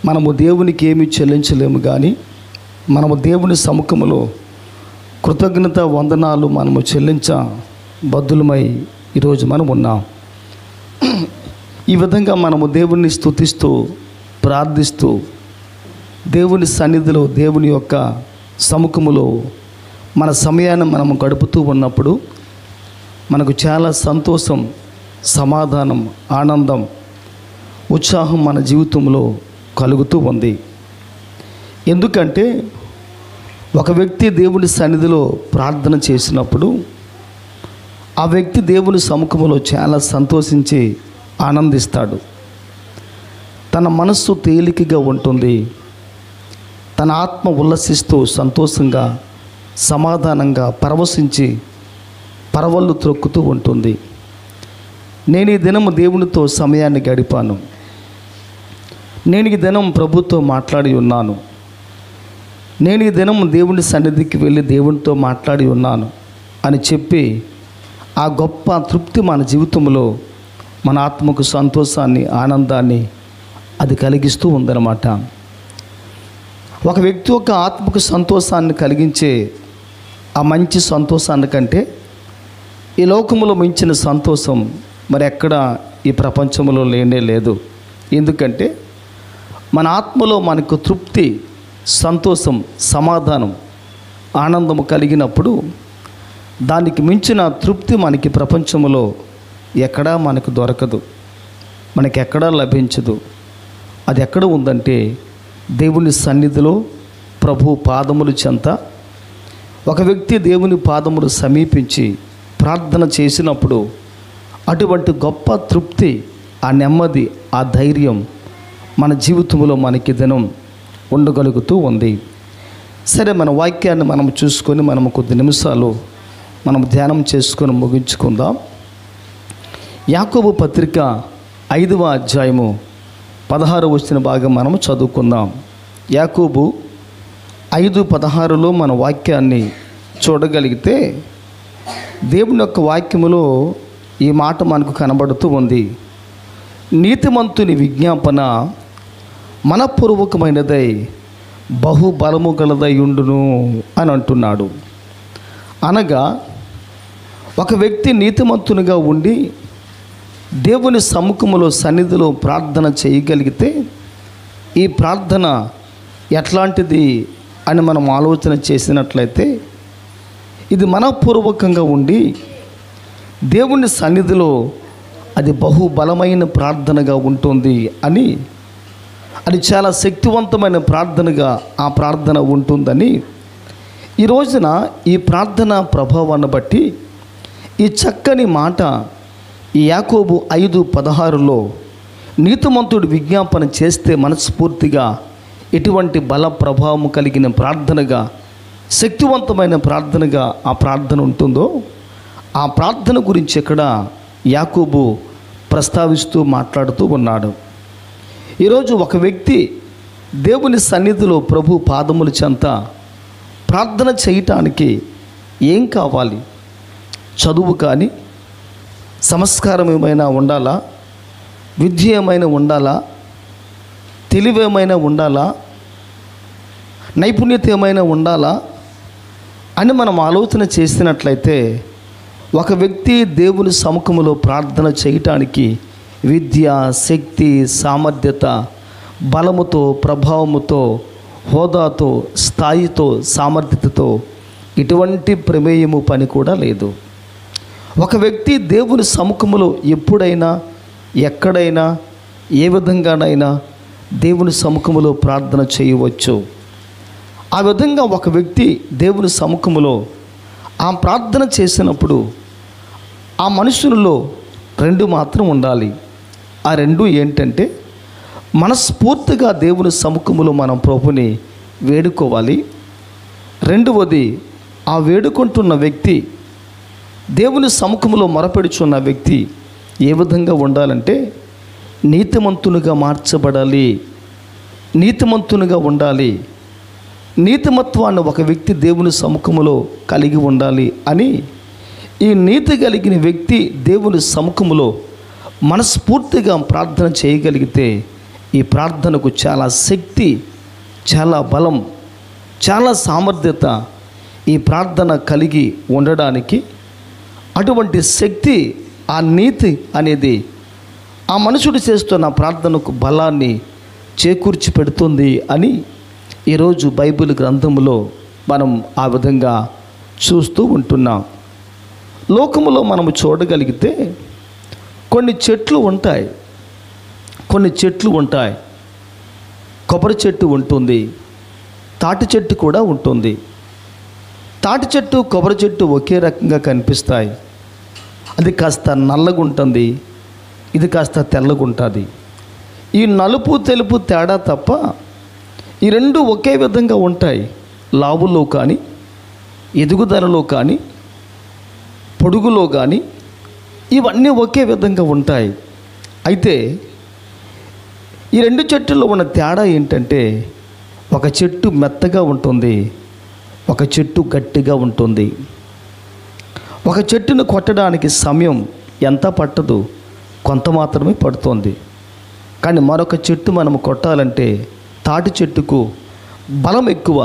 మనము దేవునికి ఏమి చెల్లించలేము కానీ మనము దేవుని సముఖములో కృతజ్ఞత వందనాలు మనము చెల్లించ బద్దులమై ఈరోజు మనం ఉన్నాం ఈ విధంగా మనము దేవుణ్ణి స్తుతిస్తూ ప్రార్థిస్తూ దేవుని సన్నిధిలో దేవుని యొక్క సముఖములో మన సమయాన్ని మనము గడుపుతూ ఉన్నప్పుడు మనకు చాలా సంతోషం సమాధానం ఆనందం ఉత్సాహం మన జీవితంలో కలుగుతూ ఉంది ఎందుకంటే ఒక వ్యక్తి దేవుని సన్నిధిలో ప్రార్థన చేసినప్పుడు ఆ వ్యక్తి దేవుని సముఖంలో చాలా సంతోషించి ఆనందిస్తాడు తన మనస్సు తేలికగా ఉంటుంది తన ఆత్మ ఉల్లసిస్తూ సంతోషంగా సమాధానంగా పరవశించి పరవళ్ళు త్రొక్కుతూ ఉంటుంది నేను ఈ దినము దేవునితో సమయాన్ని గడిపాను నేను ఈ దినం ప్రభుతో మాట్లాడి ఉన్నాను నేను ఈ దినం దేవుని సన్నిధికి వెళ్ళి దేవునితో మాట్లాడి ఉన్నాను అని చెప్పి ఆ గొప్ప తృప్తి మన జీవితంలో మన ఆత్మకు సంతోషాన్ని ఆనందాన్ని అది కలిగిస్తూ ఉందన్నమాట ఒక వ్యక్తి యొక్క ఆత్మకు సంతోషాన్ని కలిగించే ఆ మంచి సంతోషాన్ని కంటే ఈ లోకములో మించిన సంతోషం మరి ఎక్కడ ఈ ప్రపంచంలో లేనే లేదు ఎందుకంటే మన ఆత్మలో మనకు తృప్తి సంతోషం సమాధానం ఆనందము కలిగినప్పుడు దానికి మించిన తృప్తి మనకి ప్రపంచంలో ఎక్కడా మనకు దొరకదు మనకి ఎక్కడా లభించదు అది ఎక్కడ ఉందంటే దేవుని సన్నిధిలో ప్రభు పాదములు చెంత ఒక వ్యక్తి దేవుని పాదములు సమీపించి ప్రార్థన చేసినప్పుడు అటువంటి గొప్ప తృప్తి ఆ నెమ్మది ఆ ధైర్యం మన జీవితంలో మనకి దినం ఉండగలుగుతూ ఉంది సరే మన వాక్యాన్ని మనం చూసుకొని మనం కొద్ది నిమిషాలు మనం ధ్యానం చేసుకొని ముగించుకుందాం యాకోబు పత్రిక ఐదవ అధ్యాయము పదహారు వచ్చిన భాగం మనము చదువుకుందాం యాకోబు ఐదు పదహారులో మన వాక్యాన్ని చూడగలిగితే దేవుని యొక్క వాక్యములో ఈ మాట మనకు కనబడుతూ ఉంది నీతిమంతుని విజ్ఞాపన మనపూర్వకమైనదై బహుబలము గలదై ఉండును అని అంటున్నాడు అనగా ఒక వ్యక్తి నీతిమంతునిగా ఉండి దేవుని సముఖములో సన్నిధిలో ప్రార్థన చేయగలిగితే ఈ ప్రార్థన ఎట్లాంటిది అని మనం ఆలోచన చేసినట్లయితే ఇది మనపూర్వకంగా ఉండి దేవుని సన్నిధిలో అది బహుబలమైన ప్రార్థనగా ఉంటుంది అని అది చాలా శక్తివంతమైన ప్రార్థనగా ఆ ప్రార్థన ఉంటుందని ఈ రోజున ఈ ప్రార్థన ప్రభావాన్ని బట్టి ఈ చక్కని మాట ఈ యాకోబు ఐదు పదహారులో నీతిమంతుడు విజ్ఞాపన చేస్తే మనస్ఫూర్తిగా ఎటువంటి బల ప్రభావం కలిగిన ప్రార్థనగా శక్తివంతమైన ప్రార్థనగా ఆ ప్రార్థన ఉంటుందో ఆ ప్రార్థన గురించి ఇక్కడ యాకోబు ప్రస్తావిస్తూ మాట్లాడుతూ ఉన్నాడు ఈరోజు ఒక వ్యక్తి దేవుని సన్నిధిలో ప్రభు పాదముల చెంత ప్రార్థన చేయటానికి ఏం కావాలి చదువు కానీ సంస్కారం ఏమైనా ఉండాలా విద్య ఏమైనా ఉండాలా తెలివి ఏమైనా ఉండాలా నైపుణ్యత ఏమైనా ఉండాలా అని మనం ఆలోచన చేసినట్లయితే ఒక వ్యక్తి దేవుని సముఖములో ప్రార్థన చేయటానికి విద్య శక్తి సామర్థ్యత బలముతో ప్రభావముతో హోదాతో స్థాయితో సామర్థ్యతతో ఇటువంటి ప్రమేయము పని కూడా లేదు ఒక వ్యక్తి దేవుని సముఖములో ఎప్పుడైనా ఎక్కడైనా ఏ విధంగానైనా దేవుని సముఖములో ప్రార్థన చేయవచ్చు ఆ విధంగా ఒక వ్యక్తి దేవుని సముఖములో ఆ ప్రార్థన చేసినప్పుడు ఆ మనుషులలో రెండు మాత్రం ఉండాలి ఆ రెండు ఏంటంటే మనస్ఫూర్తిగా దేవుని సముఖములో మనం ప్రభుని వేడుకోవాలి రెండవది ఆ వేడుకుంటున్న వ్యక్తి దేవుని సముఖములో మొరపెడుచున్న వ్యక్తి ఏ విధంగా ఉండాలంటే నీతిమంతునిగా మార్చబడాలి నీతిమంతునిగా ఉండాలి నీతిమత్వాన్ని ఒక వ్యక్తి దేవుని సముఖములో కలిగి ఉండాలి అని ఈ నీతి కలిగిన వ్యక్తి దేవుని సముఖములో మనస్ఫూర్తిగా ప్రార్థన చేయగలిగితే ఈ ప్రార్థనకు చాలా శక్తి చాలా బలం చాలా సామర్థ్యత ఈ ప్రార్థన కలిగి ఉండడానికి అటువంటి శక్తి ఆ నీతి అనేది ఆ మనుషుడు చేస్తున్న ప్రార్థనకు బలాన్ని చేకూర్చి పెడుతుంది అని ఈరోజు బైబిల్ గ్రంథములో మనం ఆ విధంగా చూస్తూ ఉంటున్నాం లోకములో మనము చూడగలిగితే కొన్ని చెట్లు ఉంటాయి కొన్ని చెట్లు ఉంటాయి కొబ్బరి చెట్టు ఉంటుంది తాటి చెట్టు కూడా ఉంటుంది తాటి చెట్టు కొబ్బరి చెట్టు ఒకే రకంగా కనిపిస్తాయి అది కాస్త నల్లగా ఉంటుంది ఇది కాస్త తెల్లగా ఉంటుంది ఈ నలుపు తెలుపు తేడా తప్ప ఈ రెండు ఒకే విధంగా ఉంటాయి లావులో కానీ ఎదుగుదలలో కానీ పొడుగులో కానీ ఇవన్నీ ఒకే విధంగా ఉంటాయి అయితే ఈ రెండు చెట్టుల్లో ఉన్న తేడా ఏంటంటే ఒక చెట్టు మెత్తగా ఉంటుంది ఒక చెట్టు గట్టిగా ఉంటుంది ఒక చెట్టును కొట్టడానికి సమయం ఎంత పట్టదు కొంత మాత్రమే పడుతుంది కానీ మరొక చెట్టు మనం కొట్టాలంటే తాటి చెట్టుకు బలం ఎక్కువ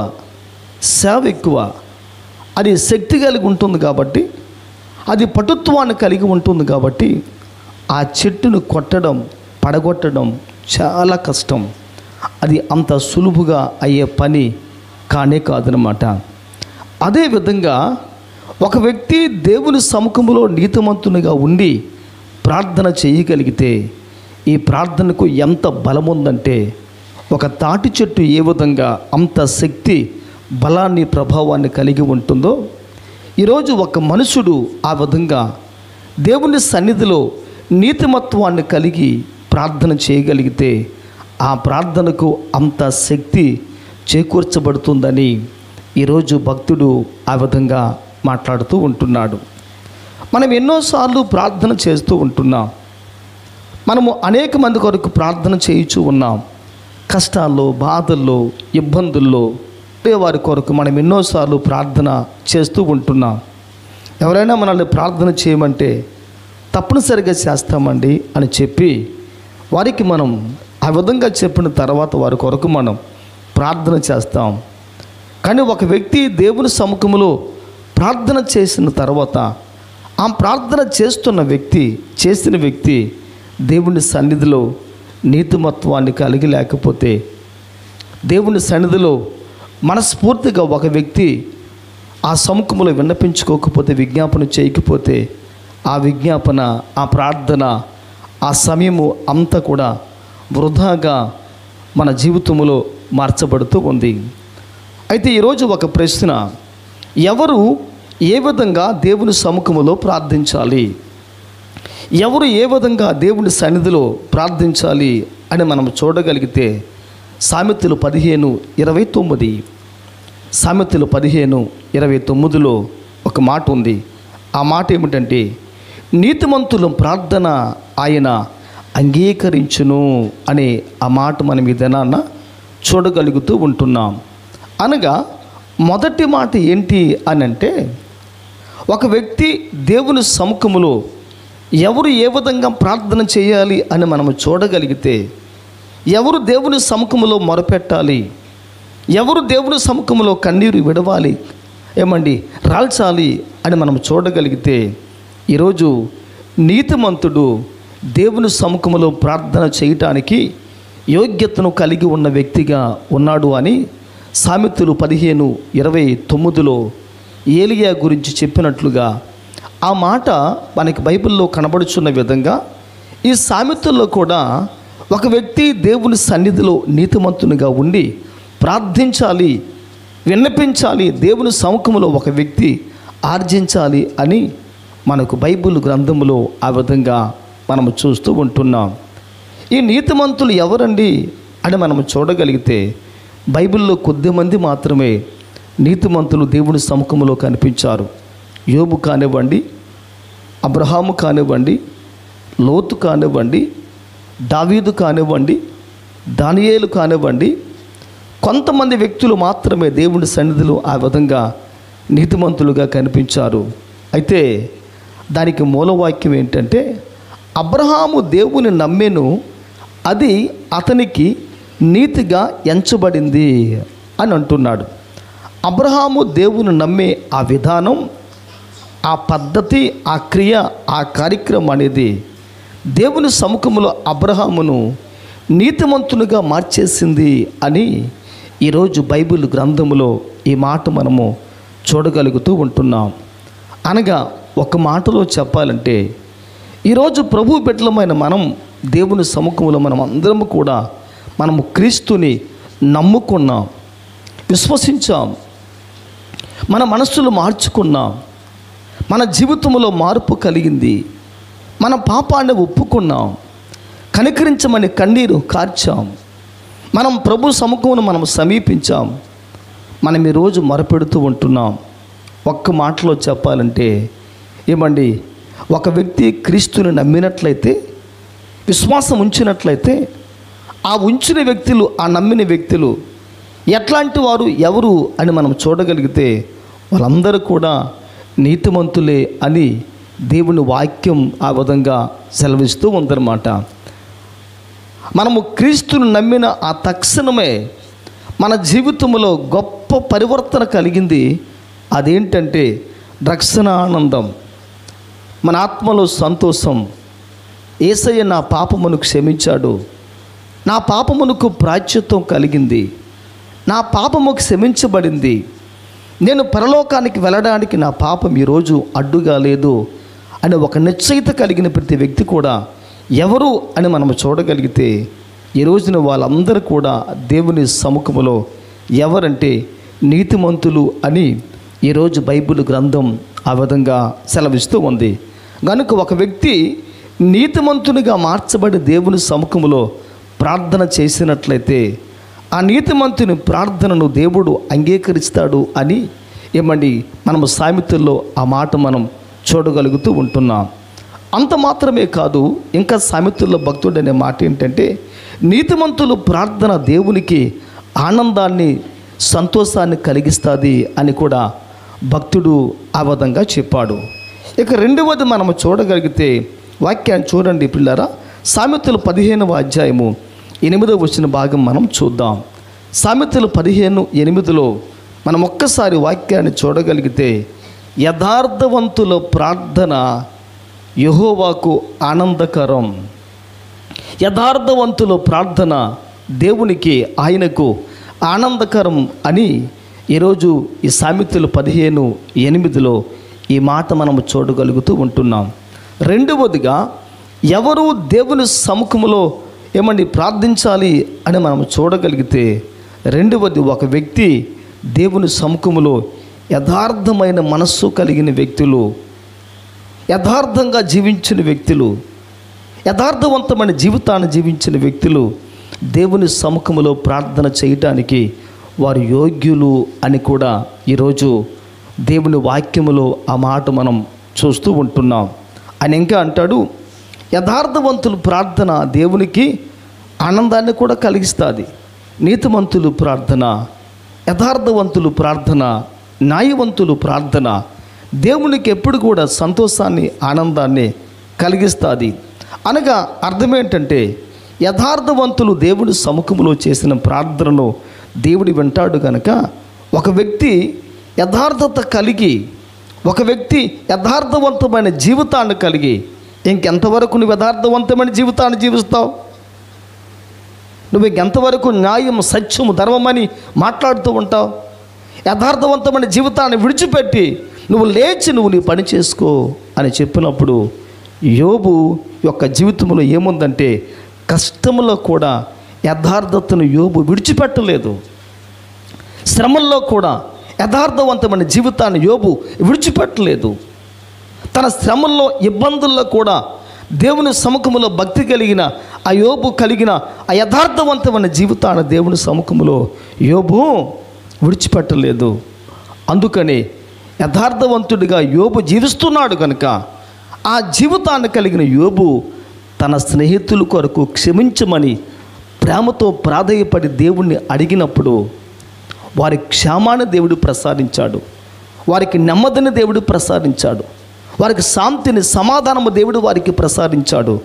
సేవ ఎక్కువ అది శక్తి కలిగి ఉంటుంది కాబట్టి అది పటుత్వాన్ని కలిగి ఉంటుంది కాబట్టి ఆ చెట్టును కొట్టడం పడగొట్టడం చాలా కష్టం అది అంత సులువుగా అయ్యే పని కానే కాదనమాట అదేవిధంగా ఒక వ్యక్తి దేవుని సముఖములో నీతిమంతునిగా ఉండి ప్రార్థన చేయగలిగితే ఈ ప్రార్థనకు ఎంత బలం ఉందంటే ఒక తాటి చెట్టు ఏ విధంగా అంత శక్తి బలాన్ని ప్రభావాన్ని కలిగి ఉంటుందో ఈరోజు ఒక మనుషుడు ఆ విధంగా దేవుని సన్నిధిలో నీతిమత్వాన్ని కలిగి ప్రార్థన చేయగలిగితే ఆ ప్రార్థనకు అంత శక్తి చేకూర్చబడుతుందని ఈరోజు భక్తుడు ఆ విధంగా మాట్లాడుతూ ఉంటున్నాడు మనం ఎన్నోసార్లు ప్రార్థన చేస్తూ ఉంటున్నాం మనము అనేక మంది కొరకు ప్రార్థన చేయుచూ ఉన్నాం కష్టాల్లో బాధల్లో ఇబ్బందుల్లో ఉండే వారి కొరకు మనం ఎన్నోసార్లు ప్రార్థన చేస్తూ ఉంటున్నాం ఎవరైనా మనల్ని ప్రార్థన చేయమంటే తప్పనిసరిగా చేస్తామండి అని చెప్పి వారికి మనం ఆ విధంగా చెప్పిన తర్వాత వారి కొరకు మనం ప్రార్థన చేస్తాం కానీ ఒక వ్యక్తి దేవుని సముఖంలో ప్రార్థన చేసిన తర్వాత ఆ ప్రార్థన చేస్తున్న వ్యక్తి చేసిన వ్యక్తి దేవుని సన్నిధిలో నీతిమత్వాన్ని కలిగి లేకపోతే దేవుని సన్నిధిలో మనస్ఫూర్తిగా ఒక వ్యక్తి ఆ సముఖంలో విన్నపించుకోకపోతే విజ్ఞాపన చేయకపోతే ఆ విజ్ఞాపన ఆ ప్రార్థన ఆ సమయము అంతా కూడా వృధాగా మన జీవితంలో మార్చబడుతూ ఉంది అయితే ఈరోజు ఒక ప్రశ్న ఎవరు ఏ విధంగా దేవుని సముఖములో ప్రార్థించాలి ఎవరు ఏ విధంగా దేవుని సన్నిధిలో ప్రార్థించాలి అని మనం చూడగలిగితే సామెతలు పదిహేను ఇరవై తొమ్మిది సామెతలు పదిహేను ఇరవై తొమ్మిదిలో ఒక మాట ఉంది ఆ మాట ఏమిటంటే నీతిమంతుల ప్రార్థన ఆయన అంగీకరించును అనే ఆ మాట మనం ఈ దినాన్న చూడగలుగుతూ ఉంటున్నాం అనగా మొదటి మాట ఏంటి అని అంటే ఒక వ్యక్తి దేవుని సముఖములో ఎవరు ఏ విధంగా ప్రార్థన చేయాలి అని మనము చూడగలిగితే ఎవరు దేవుని సముఖములో మొరపెట్టాలి ఎవరు దేవుని సముఖములో కన్నీరు విడవాలి ఏమండి రాల్చాలి అని మనం చూడగలిగితే ఈరోజు నీతిమంతుడు దేవుని సముఖములో ప్రార్థన చేయటానికి యోగ్యతను కలిగి ఉన్న వ్యక్తిగా ఉన్నాడు అని సామెతలు పదిహేను ఇరవై తొమ్మిదిలో ఏలియా గురించి చెప్పినట్లుగా ఆ మాట మనకి బైబిల్లో కనబడుచున్న విధంగా ఈ సామెతల్లో కూడా ఒక వ్యక్తి దేవుని సన్నిధిలో నీతిమంతునిగా ఉండి ప్రార్థించాలి విన్నపించాలి దేవుని సముఖంలో ఒక వ్యక్తి ఆర్జించాలి అని మనకు బైబిల్ గ్రంథములో ఆ విధంగా మనము చూస్తూ ఉంటున్నాం ఈ నీతిమంతులు ఎవరండి అని మనము చూడగలిగితే బైబిల్లో కొద్దిమంది మాత్రమే నీతిమంతులు దేవుని సముఖంలో కనిపించారు యోబు కానివ్వండి అబ్రహాము కానివ్వండి లోతు కానివ్వండి దావీదు కానివ్వండి దానియేలు కానివ్వండి కొంతమంది వ్యక్తులు మాత్రమే దేవుని సన్నిధిలో ఆ విధంగా నీతిమంతులుగా కనిపించారు అయితే దానికి మూలవాక్యం ఏంటంటే అబ్రహాము దేవుని నమ్మెను అది అతనికి నీతిగా ఎంచబడింది అని అంటున్నాడు అబ్రహాము దేవుని నమ్మే ఆ విధానం ఆ పద్ధతి ఆ క్రియ ఆ కార్యక్రమం అనేది దేవుని సముఖంలో అబ్రహామును నీతిమంతునిగా మార్చేసింది అని ఈరోజు బైబిల్ గ్రంథములో ఈ మాట మనము చూడగలుగుతూ ఉంటున్నాం అనగా ఒక మాటలో చెప్పాలంటే ఈరోజు ప్రభు బిడ్డలమైన మనం దేవుని సముఖంలో మనం అందరం కూడా మనము క్రీస్తుని నమ్ముకున్నాం విశ్వసించాం మన మనస్సులు మార్చుకున్నాం మన జీవితంలో మార్పు కలిగింది మన పాపాన్ని ఒప్పుకున్నాం కనికరించమని కన్నీరు కార్చాం మనం ప్రభు సముఖమును మనం సమీపించాం మనం ఈరోజు మొరపెడుతూ ఉంటున్నాం ఒక్క మాటలో చెప్పాలంటే ఏమండి ఒక వ్యక్తి క్రీస్తుని నమ్మినట్లయితే విశ్వాసం ఉంచినట్లయితే ఆ ఉంచిన వ్యక్తులు ఆ నమ్మిన వ్యక్తులు ఎట్లాంటి వారు ఎవరు అని మనం చూడగలిగితే వాళ్ళందరూ కూడా నీతిమంతులే అని దేవుని వాక్యం ఆ విధంగా సెలవిస్తూ ఉందన్నమాట మనము క్రీస్తును నమ్మిన ఆ తక్షణమే మన జీవితంలో గొప్ప పరివర్తన కలిగింది అదేంటంటే రక్షణ ఆనందం మన ఆత్మలో సంతోషం ఏసయ్య నా పాపమును క్షమించాడు నా పాపమునకు ప్రాచ్యత్వం కలిగింది నా పాపము క్షమించబడింది నేను పరలోకానికి వెళ్ళడానికి నా పాపం ఈరోజు అడ్డుగా లేదు అని ఒక నిశ్చయిత కలిగిన ప్రతి వ్యక్తి కూడా ఎవరు అని మనం చూడగలిగితే ఈ రోజున వాళ్ళందరూ కూడా దేవుని సముఖములో ఎవరంటే నీతిమంతులు అని ఈరోజు బైబిల్ గ్రంథం ఆ విధంగా సెలవిస్తూ ఉంది కనుక ఒక వ్యక్తి నీతిమంతునిగా మార్చబడి దేవుని సముఖములో ప్రార్థన చేసినట్లయితే ఆ నీతిమంతుని ప్రార్థనను దేవుడు అంగీకరిస్తాడు అని ఏమండి మనము సామెతల్లో ఆ మాట మనం చూడగలుగుతూ ఉంటున్నాం అంత మాత్రమే కాదు ఇంకా సామెతల్లో భక్తుడు అనే మాట ఏంటంటే నీతిమంతులు ప్రార్థన దేవునికి ఆనందాన్ని సంతోషాన్ని కలిగిస్తుంది అని కూడా భక్తుడు ఆ విధంగా చెప్పాడు ఇక రెండవది మనము చూడగలిగితే వాక్యాన్ని చూడండి పిల్లరా సామెతలు పదిహేనవ అధ్యాయము ఎనిమిదవ వచ్చిన భాగం మనం చూద్దాం సామెతలు పదిహేను ఎనిమిదిలో మనం ఒక్కసారి వాక్యాన్ని చూడగలిగితే యథార్థవంతుల ప్రార్థన యహోవాకు ఆనందకరం యథార్థవంతుల ప్రార్థన దేవునికి ఆయనకు ఆనందకరం అని ఈరోజు ఈ సామెతలు పదిహేను ఎనిమిదిలో ఈ మాట మనము చూడగలుగుతూ ఉంటున్నాం రెండవదిగా ఎవరు దేవుని సముఖములో ఏమండి ప్రార్థించాలి అని మనం చూడగలిగితే రెండవది ఒక వ్యక్తి దేవుని సముఖములో యథార్థమైన మనస్సు కలిగిన వ్యక్తులు యథార్థంగా జీవించిన వ్యక్తులు యథార్థవంతమైన జీవితాన్ని జీవించిన వ్యక్తులు దేవుని సముఖములో ప్రార్థన చేయటానికి వారు యోగ్యులు అని కూడా ఈరోజు దేవుని వాక్యములో ఆ మాట మనం చూస్తూ ఉంటున్నాం ఆయన ఇంకా అంటాడు యథార్థవంతులు ప్రార్థన దేవునికి ఆనందాన్ని కూడా కలిగిస్తుంది నీతిమంతులు ప్రార్థన యథార్థవంతులు ప్రార్థన న్యాయవంతులు ప్రార్థన దేవునికి ఎప్పుడు కూడా సంతోషాన్ని ఆనందాన్ని కలిగిస్తుంది అనగా అర్థం ఏంటంటే యథార్థవంతులు దేవుని సముఖంలో చేసిన ప్రార్థనను దేవుడు వింటాడు కనుక ఒక వ్యక్తి యథార్థత కలిగి ఒక వ్యక్తి యథార్థవంతమైన జీవితాన్ని కలిగి ఇంకెంతవరకు నువ్వు యథార్థవంతమైన జీవితాన్ని జీవిస్తావు నువ్వు ఇంకెంతవరకు న్యాయం సత్యము ధర్మమని మాట్లాడుతూ ఉంటావు యథార్థవంతమైన జీవితాన్ని విడిచిపెట్టి నువ్వు లేచి నువ్వు నీ పని చేసుకో అని చెప్పినప్పుడు యోబు యొక్క జీవితంలో ఏముందంటే కష్టములో కూడా యథార్థతను యోబు విడిచిపెట్టలేదు శ్రమల్లో కూడా యథార్థవంతమైన జీవితాన్ని యోబు విడిచిపెట్టలేదు తన శ్రమల్లో ఇబ్బందుల్లో కూడా దేవుని సముఖములో భక్తి కలిగిన ఆ యోబు కలిగిన ఆ యథార్థవంతమైన జీవితాన్ని దేవుని సముఖములో యోబు విడిచిపెట్టలేదు అందుకని యథార్థవంతుడిగా యోబు జీవిస్తున్నాడు కనుక ఆ జీవితాన్ని కలిగిన యోబు తన స్నేహితుల కొరకు క్షమించమని ప్రేమతో ప్రాధేయపడి దేవుణ్ణి అడిగినప్పుడు వారి క్షేమాన్ని దేవుడు ప్రసాదించాడు వారికి నెమ్మదిని దేవుడు ప్రసాదించాడు వారికి శాంతిని సమాధానము దేవుడు వారికి ప్రసాదించాడు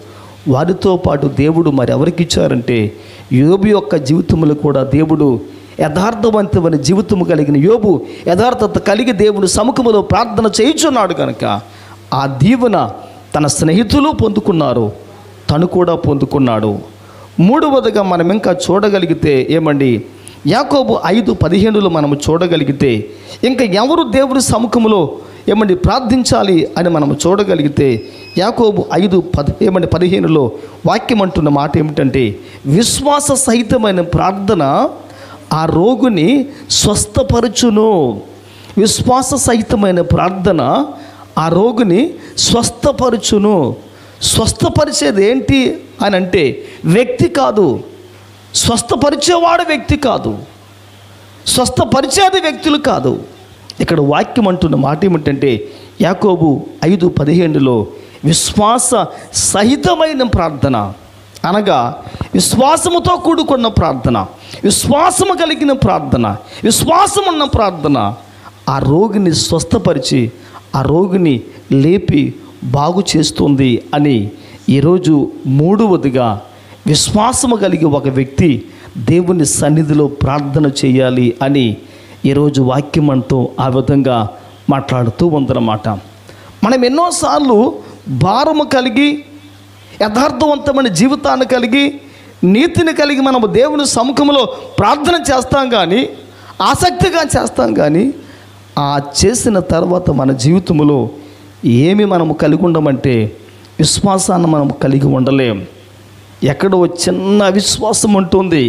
వారితో పాటు దేవుడు మరి ఎవరికి ఇచ్చారంటే యోబు యొక్క జీవితంలో కూడా దేవుడు యథార్థవంతమైన జీవితము కలిగిన యోబు యథార్థత కలిగి దేవుని సముఖములో ప్రార్థన చేయుచున్నాడు కనుక ఆ దీవెన తన స్నేహితులు పొందుకున్నారు తను కూడా పొందుకున్నాడు మూడవదిగా మనం ఇంకా చూడగలిగితే ఏమండి యాకోబు ఐదు పదిహేనులో మనము చూడగలిగితే ఇంకా ఎవరు దేవుని సముఖములో ఏమండి ప్రార్థించాలి అని మనం చూడగలిగితే యాకోబు ఐదు పది ఏమండి పదిహేనులో వాక్యం అంటున్న మాట ఏమిటంటే విశ్వాస సహితమైన ప్రార్థన ఆ రోగుని స్వస్థపరచును విశ్వాస సహితమైన ప్రార్థన ఆ రోగిని స్వస్థపరచును స్వస్థపరిచేది ఏంటి అని అంటే వ్యక్తి కాదు స్వస్థపరిచేవాడు వ్యక్తి కాదు స్వస్థపరిచేది వ్యక్తులు కాదు ఇక్కడ వాక్యం అంటున్న మాట ఏమిటంటే యాకోబు ఐదు పదిహేనులో విశ్వాస సహితమైన ప్రార్థన అనగా విశ్వాసముతో కూడుకున్న ప్రార్థన విశ్వాసము కలిగిన ప్రార్థన విశ్వాసం ఉన్న ప్రార్థన ఆ రోగిని స్వస్థపరిచి ఆ రోగిని లేపి బాగు చేస్తుంది అని ఈరోజు మూడవదిగా విశ్వాసము కలిగి ఒక వ్యక్తి దేవుని సన్నిధిలో ప్రార్థన చేయాలి అని ఈరోజు వాక్యం అంటూ ఆ విధంగా మాట్లాడుతూ ఉందన్నమాట మనం ఎన్నోసార్లు భారము కలిగి యథార్థవంతమైన జీవితాన్ని కలిగి నీతిని కలిగి మనము దేవుని సముఖంలో ప్రార్థన చేస్తాం కానీ ఆసక్తిగా చేస్తాం కానీ ఆ చేసిన తర్వాత మన జీవితంలో ఏమి మనము కలిగి ఉండమంటే విశ్వాసాన్ని మనం కలిగి ఉండలేం ఎక్కడో చిన్న అవిశ్వాసం ఉంటుంది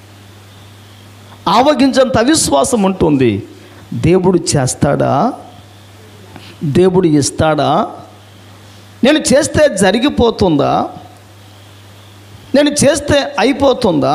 ఆవగించంత అవిశ్వాసం ఉంటుంది దేవుడు చేస్తాడా దేవుడు ఇస్తాడా నేను చేస్తే జరిగిపోతుందా నేను చేస్తే అయిపోతుందా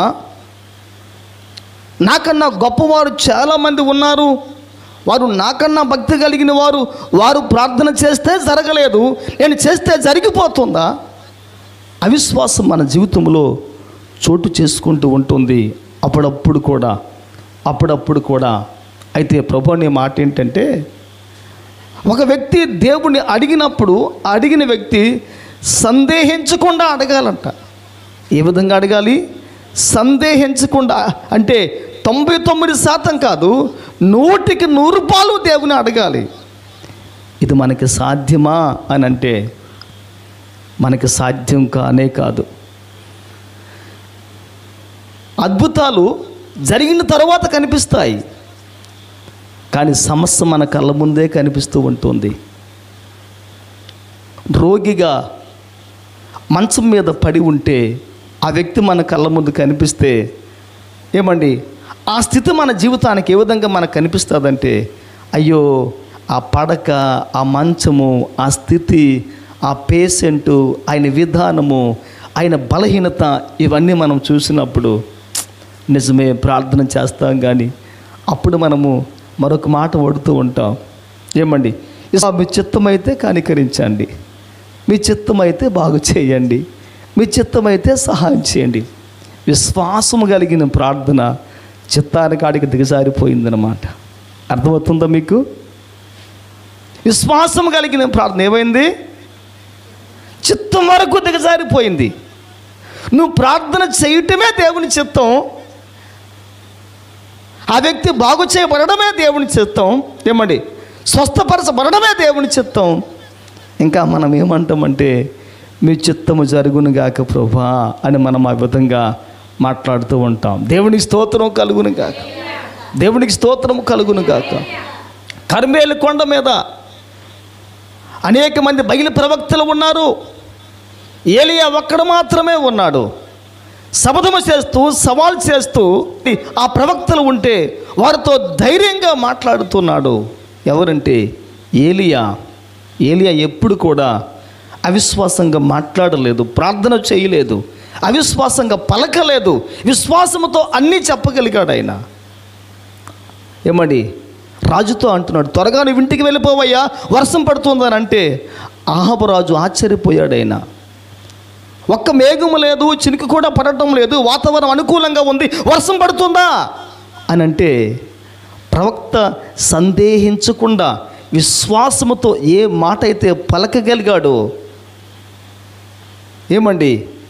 నాకన్నా గొప్పవారు చాలామంది ఉన్నారు వారు నాకన్నా భక్తి కలిగిన వారు వారు ప్రార్థన చేస్తే జరగలేదు నేను చేస్తే జరిగిపోతుందా అవిశ్వాసం మన జీవితంలో చోటు చేసుకుంటూ ఉంటుంది అప్పుడప్పుడు కూడా అప్పుడప్పుడు కూడా అయితే ప్రభు అనే మాట ఏంటంటే ఒక వ్యక్తి దేవుణ్ణి అడిగినప్పుడు ఆ అడిగిన వ్యక్తి సందేహించకుండా అడగాలంట ఏ విధంగా అడగాలి సందేహించకుండా అంటే తొంభై తొమ్మిది శాతం కాదు నూటికి నూరు పాలు దేవుని అడగాలి ఇది మనకి సాధ్యమా అని అంటే మనకి సాధ్యం కానే కాదు అద్భుతాలు జరిగిన తర్వాత కనిపిస్తాయి కానీ సమస్య మన కళ్ళ ముందే కనిపిస్తూ ఉంటుంది రోగిగా మంచం మీద పడి ఉంటే ఆ వ్యక్తి మన కళ్ళ ముందు కనిపిస్తే ఏమండి ఆ స్థితి మన జీవితానికి ఏ విధంగా మనకు కనిపిస్తుందంటే అయ్యో ఆ పడక ఆ మంచము ఆ స్థితి ఆ పేషెంటు ఆయన విధానము ఆయన బలహీనత ఇవన్నీ మనం చూసినప్పుడు నిజమే ప్రార్థన చేస్తాం కానీ అప్పుడు మనము మరొక మాట వడుతూ ఉంటాం ఏమండి "ఇసా, మీ చిత్తమైతే కనికరించండి మీ చిత్తమైతే బాగు చేయండి మీ చిత్తమైతే సహాయం చేయండి విశ్వాసము కలిగిన ప్రార్థన చిత్తానికి ఆడికి దిగజారిపోయిందనమాట అర్థమవుతుందా మీకు విశ్వాసం కలిగిన ప్రార్థన ఏమైంది చిత్తం వరకు దిగజారిపోయింది నువ్వు ప్రార్థన చేయటమే దేవుని చిత్తం ఆ వ్యక్తి బాగు చేయబడమే దేవుని చిత్తం ఏమండి స్వస్థపరచబడమే దేవుని చిత్తం ఇంకా మనం ఏమంటామంటే మీ చిత్తము జరుగును గాక ప్రభా అని మనం ఆ విధంగా మాట్లాడుతూ ఉంటాం దేవునికి స్తోత్రం కలుగును గాక దేవునికి స్తోత్రం కలుగును గాక కర్మేలు కొండ మీద అనేక మంది బయలు ప్రవక్తలు ఉన్నారు ఏలియా ఒక్కడు మాత్రమే ఉన్నాడు శబదము చేస్తూ సవాల్ చేస్తూ ఆ ప్రవక్తలు ఉంటే వారితో ధైర్యంగా మాట్లాడుతున్నాడు ఎవరంటే ఏలియా ఏలియా ఎప్పుడు కూడా అవిశ్వాసంగా మాట్లాడలేదు ప్రార్థన చేయలేదు అవిశ్వాసంగా పలకలేదు విశ్వాసముతో అన్నీ చెప్పగలిగాడు ఆయన ఏమండి రాజుతో అంటున్నాడు త్వరగా నువ్వు ఇంటికి వెళ్ళిపోవయ్యా వర్షం పడుతుందని అంటే ఆహబు రాజు ఆశ్చర్యపోయాడు ఆయన ఒక్క మేఘము లేదు చినుకు కూడా పడటం లేదు వాతావరణం అనుకూలంగా ఉంది వర్షం పడుతుందా అని అంటే ప్రవక్త సందేహించకుండా విశ్వాసముతో ఏ మాట అయితే పలకగలిగాడో ఏమండి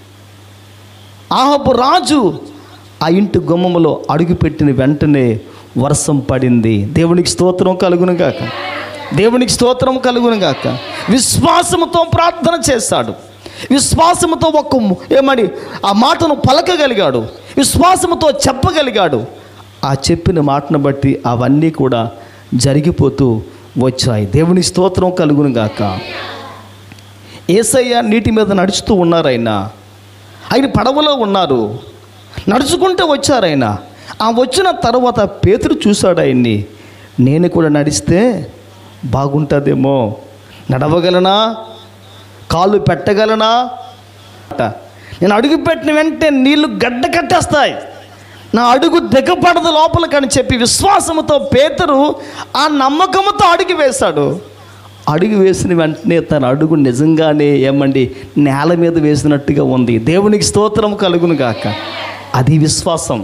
ఆహపు రాజు ఆ ఇంటి గుమ్మములో అడుగుపెట్టిన వెంటనే వర్షం పడింది దేవునికి స్తోత్రం కలుగును గాక దేవునికి స్తోత్రం కలుగును గాక విశ్వాసముతో ప్రార్థన చేశాడు విశ్వాసముతో ఒక ము- ఏమని ఆ మాటను పలకగలిగాడు విశ్వాసముతో చెప్పగలిగాడు ఆ చెప్పిన మాటను బట్టి అవన్నీ కూడా జరిగిపోతూ వచ్చాయి దేవుని స్తోత్రం కలుగును గాక ఏసయ్య నీటి మీద నడుస్తూ ఉన్నారు ఆయన ఆయన పడవలో ఉన్నారు నడుచుకుంటూ వచ్చారు ఆయన ఆ వచ్చిన తర్వాత పేతురు చూశాడు ఆయన్ని నేను కూడా నడిస్తే బాగుంటుందేమో నడవగలనా కాళ్ళు పెట్టగలనా అట. నేను అడుగు పెట్టిన వెంటనే నీళ్లు గడ్డ కట్టేస్తాయి నా అడుగు దిగపడదు లోపలికని చెప్పి విశ్వాసముతో పేతురు ఆ నమ్మకంతో అడుగు వేశాడు అడుగు వేసిన వెంటనే తన అడుగు నిజంగానే ఏమండి నేల మీద వేసినట్టుగా ఉంది దేవునికి స్తోత్రం కలుగును గాక అది విశ్వాసం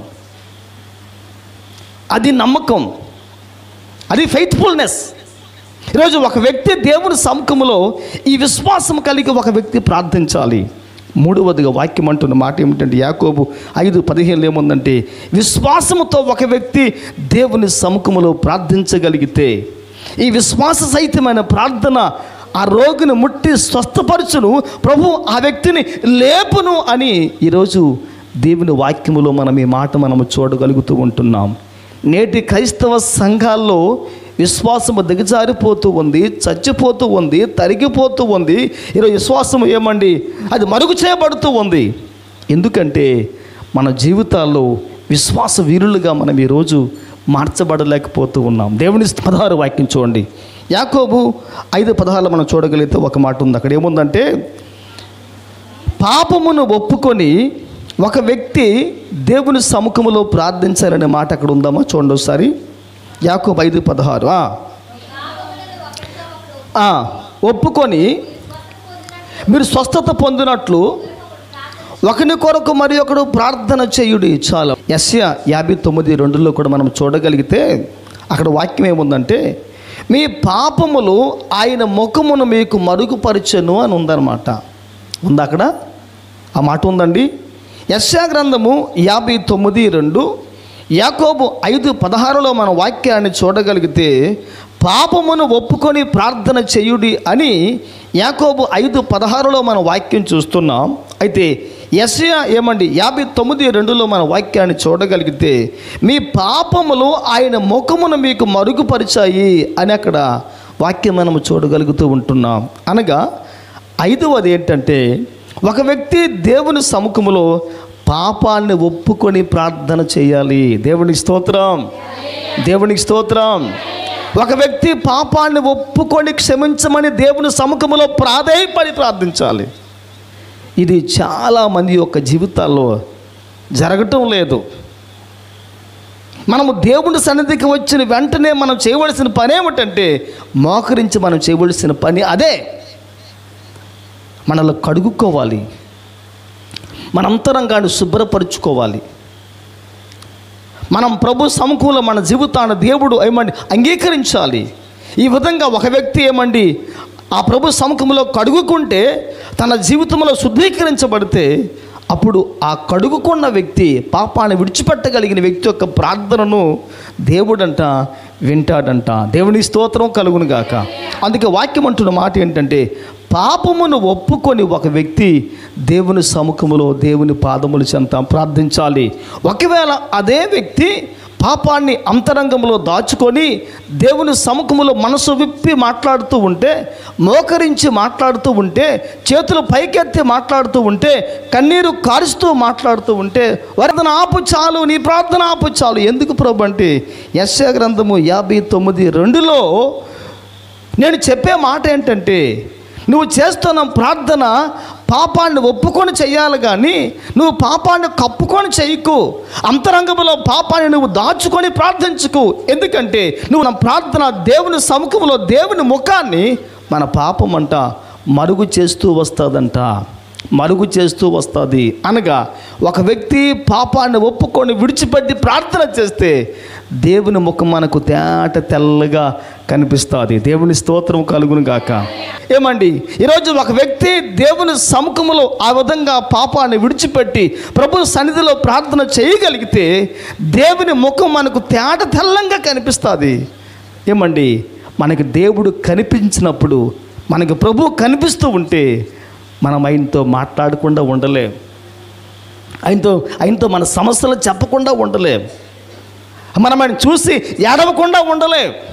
అది నమ్మకం అది ఫెయిత్ఫుల్నెస్ ఈరోజు ఒక వ్యక్తి దేవుని సముఖములో ఈ విశ్వాసం కలిగి ఒక వ్యక్తి ప్రార్థించాలి మూడవదిగా వాక్యం అంటున్న మాట ఏమిటంటే యాకోబు ఐదు పదిహేను ఏముందంటే విశ్వాసముతో ఒక వ్యక్తి దేవుని సముఖములో ప్రార్థించగలిగితే ఈ విశ్వాస సహితమైన ప్రార్థన ఆ రోగిని ముట్టి స్వస్థపరచును ప్రభు ఆ వ్యక్తిని లేపును అని ఈరోజు దేవుని వాక్యములో మనం ఈ మాట మనము చూడగలుగుతూ ఉంటున్నాం నేటి క్రైస్తవ సంఘాల్లో విశ్వాసము దిగజారిపోతూ ఉంది చచ్చిపోతూ ఉంది తరిగిపోతూ ఉంది ఈరోజు విశ్వాసం ఏమండి అది మరుగు చేయబడుతూ ఉంది ఎందుకంటే మన జీవితాల్లో విశ్వాస వీరులుగా మనం ఈరోజు మార్చబడలేకపోతూ ఉన్నాం దేవుని పదహారు వాక్యం చూడండి యాకోబు ఐదు పదహారులు మనం చూడగలిగితే ఒక మాట ఉంది అక్కడ ఏముందంటే పాపమును ఒప్పుకొని ఒక వ్యక్తి దేవుని సముఖములో ప్రార్థించాలనే మాట అక్కడ ఉందామా చూడండి ఒకసారి యాకోబు ఐదు పదహారు ఆ. ఆ, ఒప్పుకొని మీరు స్వస్థత పొందినట్లు ఒకని కొరకు మరి ఒకడు ప్రార్థన చేయుడి చాలు యస్య యాభై తొమ్మిది రెండులో కూడా మనం చూడగలిగితే అక్కడ వాక్యం ఏముందంటే మీ పాపములు ఆయన ముఖమును మీకు మరుగుపరచను అని ఉందన్నమాట ఉందా అక్కడ ఆ మాట ఉందండి యస్యా గ్రంథము యాభై తొమ్మిది రెండు యాకోబు ఐదు పదహారులో మన వాక్యాన్ని చూడగలిగితే పాపమును ఒప్పుకొని ప్రార్థన చేయుడి అని యాకోబు ఐదు పదహారులో మన వాక్యం చూస్తున్నాం అయితే యస్యా ఏమండి యాభై తొమ్మిది రెండులో మన వాక్యాన్ని చూడగలిగితే మీ పాపములు ఆయన ముఖమును మీకు మరుగుపరిచాయి అని అక్కడ వాక్యం మనము చూడగలుగుతూ ఉంటున్నాం అనగా ఐదవది ఏంటంటే ఒక వ్యక్తి దేవుని సముఖములో పాపాన్ని ఒప్పుకొని ప్రార్థన చేయాలి దేవునికి స్తోత్రం దేవునికి స్తోత్రం ఒక వ్యక్తి పాపాన్ని ఒప్పుకొని క్షమించమని దేవుని సముఖములో ప్రాధేయపడి ప్రార్థించాలి ఇది చాలా మంది యొక్క జీవితాల్లో జరగటం లేదు మనము దేవుని సన్నిధికి వచ్చిన వెంటనే మనం చేయవలసిన పని ఏమిటంటే మోకరించి మనం చేయవలసిన పని అదే మనలో కడుగుకోవాలి మన అంతరంగాన్ని శుభ్రపరుచుకోవాలి మనం ప్రభు సముఖంలో మన జీవితాన్ని దేవుడు ఏమండి అంగీకరించాలి ఈ విధంగా ఒక వ్యక్తి ఏమండి ఆ ప్రభు సముఖంలో కడుగుకుంటే తన జీవితంలో శుద్ధీకరించబడితే అప్పుడు ఆ కడుగుకున్న వ్యక్తి పాపాన్ని విడిచిపెట్టగలిగిన వ్యక్తి యొక్క ప్రార్థనను దేవుడంట వింటాడంట దేవుని స్తోత్రం కలుగును గాక అందుకే వాక్యం అంటున్న మాట ఏంటంటే పాపమును ఒప్పుకొని ఒక వ్యక్తి దేవుని సముఖములో దేవుని పాదములు చెంత ప్రార్థించాలి ఒకవేళ అదే వ్యక్తి పాపాన్ని అంతరంగంలో దాచుకొని దేవుని సముఖములో మనసు విప్పి మాట్లాడుతూ ఉంటే మోకరించి మాట్లాడుతూ ఉంటే చేతులు పైకెత్తి మాట్లాడుతూ ఉంటే కన్నీరు కారుస్తూ మాట్లాడుతూ ఉంటే వరదన ఆపు చాలు నీ ప్రార్థన ఆపు చాలు ఎందుకు ప్రభు అంటే యశ గ్రంథము యాభై తొమ్మిది రెండులో నేను చెప్పే మాట ఏంటంటే నువ్వు చేస్తున్న ప్రార్థన పాపాన్ని ఒప్పుకొని చెయ్యాలి కానీ నువ్వు పాపాన్ని కప్పుకొని చెయ్యకు అంతరంగంలో పాపాన్ని నువ్వు దాచుకొని ప్రార్థించుకు ఎందుకంటే నువ్వు నా ప్రార్థన దేవుని సముఖంలో దేవుని ముఖాన్ని మన పాపం అంట మరుగు చేస్తూ వస్తుందంట మరుగు చేస్తూ వస్తుంది అనగా ఒక వ్యక్తి పాపాన్ని ఒప్పుకొని విడిచిపెట్టి ప్రార్థన చేస్తే దేవుని ముఖం మనకు తేట తెల్లగా కనిపిస్తుంది దేవుని స్తోత్రం కలుగును గాక ఏమండి ఈరోజు ఒక వ్యక్తి దేవుని సముఖంలో ఆ విధంగా పాపాన్ని విడిచిపెట్టి ప్రభు సన్నిధిలో ప్రార్థన చేయగలిగితే దేవుని ముఖం మనకు తేట తెల్లంగా కనిపిస్తుంది ఏమండి మనకి దేవుడు కనిపించినప్పుడు మనకి ప్రభు కనిపిస్తూ ఉంటే మనం ఆయనతో మాట్లాడకుండా ఉండలేం ఆయనతో ఆయనతో మన సమస్యలు చెప్పకుండా ఉండలేం మనం ఆయన చూసి ఏడవకుండా ఉండలేం